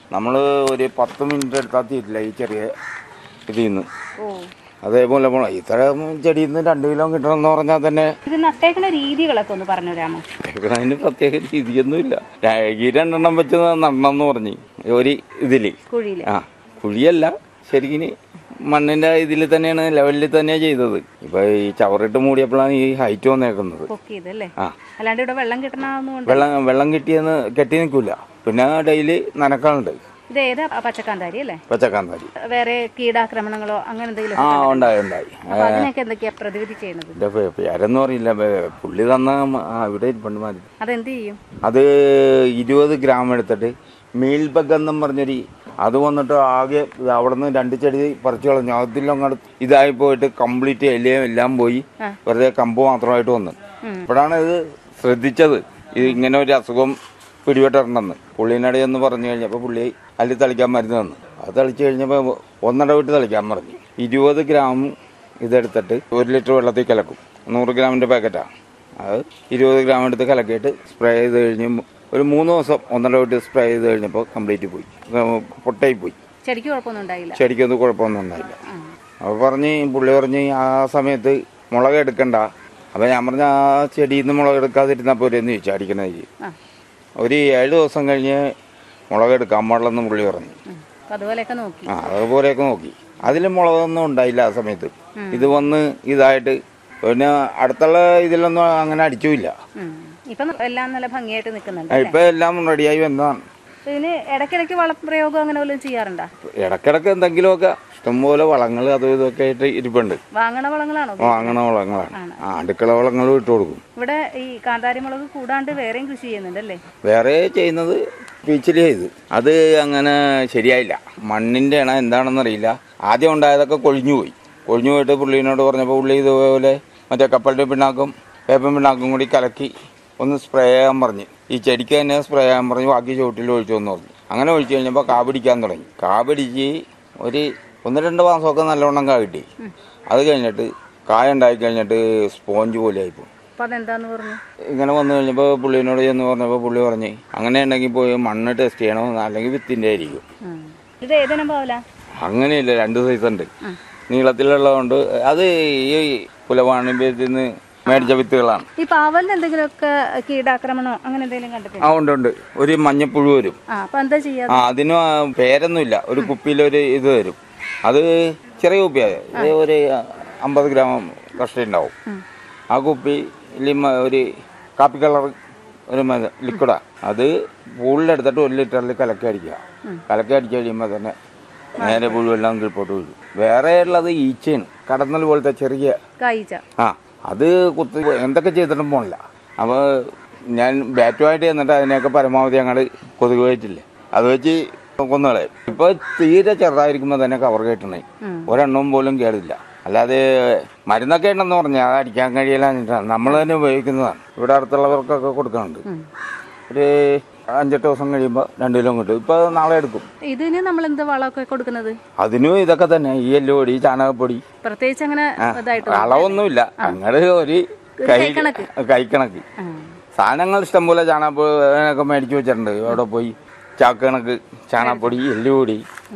നമ്മൾ ഒരു പത്ത് മിനിറ്റ് എടുത്താൽ തീരില്ല ഈ ചെറിയ ഇതിൽ നിന്ന് ഓ അതേപോലെ പോണം ഇത്ര ചെടിയിൽ നിന്ന് രണ്ട് കിലോ കിട്ടണമെന്ന് പറഞ്ഞാൽ തന്നെ ഇത് നട്ടേക്കുന്ന രീതികളൊക്കെ ഒന്ന് പറഞ്ഞു തരാമോ അതിന് പ്രത്യേക രീതിയൊന്നുമില്ല ര- ഈ രണ്ടെണ്ണം വെച്ച് നടണം എന്ന് പറഞ്ഞു ഒരു ഇതില് കുഴിയില് ആ കുഴിയല്ല ശരിക്കും മണ്ണിന്റെ ഇതിൽ തന്നെയാണ് ലെവലിൽ തന്നെയാണ് ചെയ്തത് ഇപ്പൊ ഈ ചവറിട്ട് മൂടിയപ്പോഴാണ് ഈ ഹൈറ്റ് വന്നേക്കുന്നത് പൊക്കിയതല്ലേ ആ അല്ലാണ്ട് ഇവിടെ വെള്ളം കിട്ടണമെന്നുകൊണ്ട് വെള്ളം വെള്ളം കിട്ടിയെന്ന് കെട്ടി നിൽക്കൂല പിന്നെ ഡെയിലി നനക്കാനുണ്ട് ഇത് ഏതാ പച്ചക്കാന്താരി അല്ലേ പച്ചക്കാന്താരി വേറെ കീടാക്രമണങ്ങളോ അങ്ങനെ എന്തെങ്കിലും ആ ഉണ്ടായി ഉണ്ടായി അപ്പൊ അതിനൊക്കെ എന്തൊക്കെയാ പ്രതിവിധി ചെയ്യുന്നത് എന്റെ പേ- പേരൊന്നും അറിയില്ല പേ- പുള്ളി തന്ന മ- ആ, ഇവിടെ ഇരിപ്പുണ്ട് മാതിരി അതെന്ത് ചെയ്യും അത് ഇരുപത് ഗ്രാം എടുത്തിട്ട് മീൽബഗ് എന്നും പറഞ്ഞൊരു അത് വന്നിട്ട് ആകെ അവിടെ നിന്ന് രണ്ട് ചെടി പറിച്ചു കളഞ്ഞു അതിലും അങ്ങോട്ട് ഇതായി പോയിട്ട് കംപ്ലീറ്റ് എല്ലാം എല്ലാം പോയി വെറുതെ കമ്പ് മാത്രമായിട്ട് വന്നു ഇപ്പോഴാണ് ഇത് ശ്രദ്ധിച്ചത് ഇത് ഇങ്ങനെ ഒരു അസുഖം പിടിപെട്ടിട്ടുണ്ടെന്ന് പുള്ളിനടി എന്ന് പറഞ്ഞു കഴിഞ്ഞപ്പോൾ പുള്ളി അതിൽ തളിക്കാൻ മരുന്ന് തന്നു അത് തളിച്ചു കഴിഞ്ഞപ്പോൾ ഒന്നര വിട്ട് തളിക്കാൻ പറഞ്ഞു ഇരുപത് ഗ്രാം ഇതെടുത്തിട്ട് ഒരു ലിറ്റർ വെള്ളത്തിൽ കലക്കും നൂറ് ഗ്രാമിൻ്റെ പാക്കറ്റാണ് അത് ഇരുപത് ഗ്രാം എടുത്ത് കലക്കിയിട്ട് സ്പ്രേ ചെയ്ത് കഴിഞ്ഞ് ഒരു മൂന്ന് ദിവസം ഒന്നര വിട്ട് സ്പ്രേ ചെയ്ത് കഴിഞ്ഞപ്പോൾ കംപ്ലീറ്റ് പോയി പൊട്ടായി പോയി ചെടിക്ക് കുഴപ്പമൊന്നും ഉണ്ടായില്ല ചെടിക്കൊന്നും കുഴപ്പമൊന്നും ഉണ്ടായില്ല അപ്പോൾ പറഞ്ഞ് പുള്ളി പറഞ്ഞ് ആ സമയത്ത് മുളക് എടുക്കണ്ട അപ്പോൾ ഞാൻ പറഞ്ഞ ആ ചെടിയിൽ നിന്ന് മുളക് എടുക്കാതിരുന്നാൽ പോരെ എന്ന് ചോദിച്ചു അടിക്കണ ആ ഒരു ഏഴ് ദിവസം കഴിഞ്ഞ് മുളക് എടുക്കാൻ പാടില്ലെന്ന് പുള്ളി പറഞ്ഞു ഉം. അപ്പൊ അതുപോലെയൊക്കെ നോക്കി ആ അതുപോലെയൊക്കെ നോക്കി അതിൽ മുളകൊന്നും ഉണ്ടായില്ല ആ സമയത്ത് ഇത് വന്ന് ഇതായിട്ട് പിന്നെ അടുത്തുള്ള ഇതിലൊന്നും അങ്ങനെ അടിച്ചുമില്ല ഉം. ഇപ്പൊ എല്ലാം നല്ല ഭംഗിയായിട്ട് നിൽക്കുന്നുണ്ട് ഇപ്പൊ എല്ലാം റെഡിയായി വന്നതാണ് അപ്പൊ ഇതിന് ഇടയ്ക്കിടയ്ക്ക് വളപ്രയോഗം അങ്ങനെ വല്ലതും ചെയ്യാറുണ്ടോ ഇടക്കിടക്ക് എന്തെങ്കിലുമൊക്കെ ഇഷ്ടംപോലെ വളങ്ങൾ അതും ഇതൊക്കെ ആയിട്ട് ഇരിപ്പുണ്ട് വാങ്ങണ വളങ്ങളാണോ വാങ്ങണ വളങ്ങളാണ് ആ അടുക്കള വളങ്ങളും ഇട്ട് കൊടുക്കും ഇവിടെ ഈ കാന്താരി മുളക് കൂടാണ്ട് വേറെയും കൃഷി ചെയ്യുന്നുണ്ട് അല്ലേ വേറെ ചെയ്യുന്നത് പീച്ചിലി ചെയ്ത് അത് അങ്ങനെ ശരിയായില്ല മണ്ണിന്റെ ആണ് എന്താണെന്ന് അറിയില്ല ആദ്യം ഉണ്ടായതൊക്കെ കൊഴിഞ്ഞു പോയി കൊഴിഞ്ഞു പോയിട്ട് പുള്ളീനോട് പറഞ്ഞപ്പോൾ പുള്ളി ഇതുപോലെ മറ്റേ കപ്പലിന്റെ പിണ്ണാക്കും വേപ്പൻ പിണ്ണാക്കും കൂടി കലക്കി ഒന്ന് സ്പ്രേ ചെയ്യാൻ പറഞ്ഞ് ഈ ചെടിക്ക് തന്നെ സ്പ്രേ ചെയ്യാൻ പറഞ്ഞ് ബാക്കി ചുവട്ടിൽ ഒഴിച്ചു എന്ന് പറഞ്ഞു അങ്ങനെ ഒഴിച്ചു കഴിഞ്ഞപ്പോൾ കാ പിടിക്കാൻ തുടങ്ങി കാ പിടിച്ച് ഒരു ഒന്ന് രണ്ട് മാസമൊക്കെ നല്ലവണ്ണം കാ കിട്ടി അത് കഴിഞ്ഞിട്ട് കായ ഉണ്ടായി കഴിഞ്ഞിട്ട് സ്പോഞ്ച് പോലെ ആയിപ്പോയി അപ്പൊ അതെന്താന്ന് പറഞ്ഞു ഇങ്ങനെ വന്നു കഴിഞ്ഞപ്പോൾ പുള്ളിനോട് ചെന്ന് പറഞ്ഞപ്പോൾ പുള്ളി പറഞ്ഞ് അങ്ങനെ ഉണ്ടെങ്കിൽ പോയി മണ്ണ് ടെസ്റ്റ് ചെയ്യണം അല്ലെങ്കിൽ വിത്തിൻ്റെ ആയിരിക്കും ഉം. ഇത് ഏതിനും പോവല അങ്ങനെയില്ല രണ്ട് സൈസ് ഉണ്ട് നീളത്തിലുള്ളതുകൊണ്ട് അത് ഈ കുലവാണിഭ്യത്തിൽ നിന്ന് മേടിച്ച വിത്തുകളാണ് ഈ പാവലിന് എന്തെങ്കിലുമൊക്കെ കീടാക്രമണോ അങ്ങനെ എന്തെങ്കിലും കണ്ടിട്ടുണ്ടോ ആ ഉണ്ട് ഉണ്ട് ഒരു മഞ്ഞപ്പുഴു വരും ആ അപ്പൊ എന്താ ചെയ്യാ ആ അതിന് പേരൊന്നുമില്ല ഒരു കുപ്പിയിലൊരു ഇത് വരും അത് ചെറിയ കുപ്പിയാണ് ഇത് ഒരു അമ്പത് ഗ്രാം കഷ്ടി ഉണ്ടാവും ആ കുപ്പിയിൽ മ- ഒരു കാപ്പി കളർ ഒരു ലിക്വിഡാ അത് പൂളിലെടുത്തിട്ട് ഒരു ലിറ്ററിൽ കലക്കി അടിക്കുക കലക്കി അടിച്ച് കഴിയുമ്പോൾ തന്നെ നേരെ പുഴുവെല്ലാം കീഴ്പോട്ട് വീഴും വേറെ ഉള്ളത് ഈച്ചയാണ് കടന്നൽ പോലത്തെ ചെറിയ കായ്ച്ച ആ അത് കുത്തി എന്തൊക്കെ ചെയ്തിട്ടും പോണില്ല അപ്പോൾ ഞാൻ ബാറ്റുമായിട്ട് ചെന്നിട്ട് അതിനെയൊക്കെ പരമാവധി അങ്ങോട്ട് കൊതുക് പോയിട്ടില്ലേ അത് വെച്ച് കൊന്നുകളെ ഇപ്പൊ തീരെ ചെറുതായിരിക്കുമ്പോൾ തന്നെ കവർ കെട്ടണേ ഒരെണ്ണവും പോലും കേടില്ല അല്ലാതെ മരുന്നൊക്കെ ഉണ്ടെന്ന് പറഞ്ഞാൽ അത് അടിക്കാൻ കഴിയില്ല നമ്മൾ തന്നെ ഉപയോഗിക്കുന്നതാണ് ഇവിടെ അടുത്തുള്ളവർക്കൊക്കെ കൊടുക്കുന്നുണ്ട് ഒരു അഞ്ചെട്ട് ദിവസം കഴിയുമ്പോൾ രണ്ട് കിലോ കിട്ടും ഇപ്പൊ നാളെ എടുക്കും ഇതിന് നമ്മൾ എന്താ വളമൊക്കെ കൊടുക്കുന്നത് അതിനും ഇതൊക്കെ തന്നെ ഈ എല്ലുപൊടി ചാണകപ്പൊടി പ്രത്യേകിച്ച് അങ്ങനെ ഇതായിട്ട് അളവൊന്നുമില്ല അങ്ങനെ ഒരു കൈ കൈക്കണക്ക്. കൈക്കണക്ക് ആ. സാധനങ്ങൾ ഇഷ്ടംപോലെ ചാണകപ്പൊടിയൊക്കെ മേടിച്ചു വെച്ചിട്ടുണ്ട് അവിടെ പോയി ചാക്ക് കണക്ക് ചാണകപ്പൊടി എല്ലുപൊടി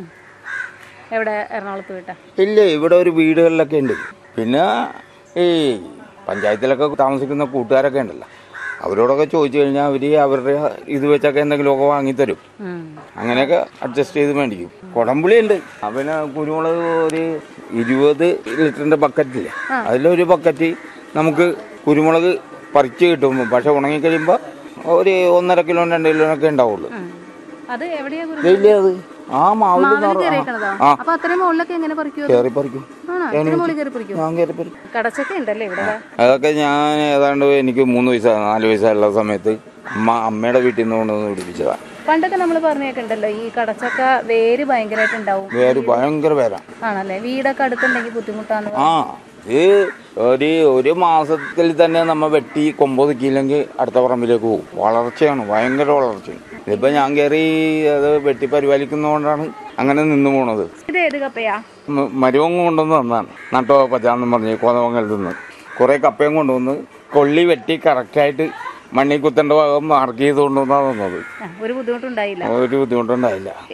എവിടെ എറണാകുളത്ത് വിട്ടാ ഇല്ല ഇവിടെ ഒരു വീടുകളിലൊക്കെ ഉണ്ട് പിന്നെ ഈ പഞ്ചായത്തിലൊക്കെ താമസിക്കുന്ന കൂട്ടുകാരൊക്കെ ഉണ്ടല്ലോ അവരോടൊക്കെ ചോദിച്ചു കഴിഞ്ഞാൽ അവർ അവരുടെ ഇത് വെച്ചൊക്കെ എന്തെങ്കിലുമൊക്കെ വാങ്ങിത്തരും ഉം. അങ്ങനെയൊക്കെ അഡ്ജസ്റ്റ് ചെയ്ത് മേടിക്കും കുടംപുളി ഉണ്ട് പിന്നെ കുരുമുളക് ഒരു ഇരുപത് ലിറ്ററിന്റെ ബക്കറ്റില്ലേ അതിലൊരു ബക്കറ്റ് നമുക്ക് കുരുമുളക് പറിച്ച് കിട്ടും പക്ഷെ ഉണങ്ങി കഴിയുമ്പോൾ ഒരു ഒന്നര കിലോ രണ്ട് കിലോനൊക്കെ ഉണ്ടാവുള്ളൂ ഉം. അത് എവിടെയാ കുരു- ഇല്ലേ അത് ആ മാവിൽ മാവില് കയറിയേക്കണതോ ആ. അപ്പൊ അത്രയും മുകളിലൊക്കെ എങ്ങനെ പറിക്കുമോ കയറി പറിക്കും ആണോ ഇത്രയും മുകളിൽ കയറി പറിക്കുമോ ഞാൻ കയറി പറിക്കും കടച്ചക്ക ഉണ്ടല്ലേ ഇവിടെ ദാ. അതൊക്കെ ഞാൻ ഏതാണ്ട് എനിക്ക് മൂന്ന് വയസ്സ് നാല് വയസ്സുള്ള സമയത്ത് അമ്മ അമ്മയുടെ വീട്ടിൽ നിന്ന് കൊണ്ടുവന്ന് പിടിപ്പിച്ചതാണ് പണ്ടൊക്കെ നമ്മൾ പറഞ്ഞേക്കുണ്ടല്ലോ ഈ കടച്ചക്ക വേര് ഭയങ്കരമായിട്ട് ഉണ്ടാവും വേര് ഭയങ്കര പേരാ ആണല്ലേ വീടൊക്കെ അടുത്തുണ്ടെങ്കിൽ ബുദ്ധിമുട്ടാന്ന് പറയും. ആ ഇത് ഒരു ഒരു മാസത്തിൽ തന്നെ നമ്മ വെട്ടി കൊമ്പൊതുക്കിയില്ലെങ്കിൽ അടുത്ത പറമ്പിലേക്ക് പോകും വളർച്ചയാണ് ഭയങ്കര വളർച്ചയാണ് ഇതിപ്പോ ഞാൻ കയറി അത് വെട്ടി പരിപാലിക്കുന്നതുകൊണ്ടാണ് അങ്ങനെ നിന്ന് പോണത് ഇത് ഏത് കപ്പയാ മ- മരുവങ്ങ് കൊണ്ടുവന്ന് തന്നാണ് നട്ടോ പച്ചാന്നും പറഞ്ഞ് കോതമംഗലത്ത് നിന്ന് കുറെ കപ്പയും കൊണ്ടുവന്ന് കൊള്ളി വെട്ടി കറക്റ്റായിട്ട് മണ്ണിൽ കുത്തേണ്ട ഭാഗം മാർക്ക് ചെയ്ത് കൊണ്ടുവന്നാണ് തന്നത് ആ, ഒരു ബുദ്ധിമുട്ടുണ്ടായില്ല ഒരു ബുദ്ധിമുട്ടുണ്ടായില്ല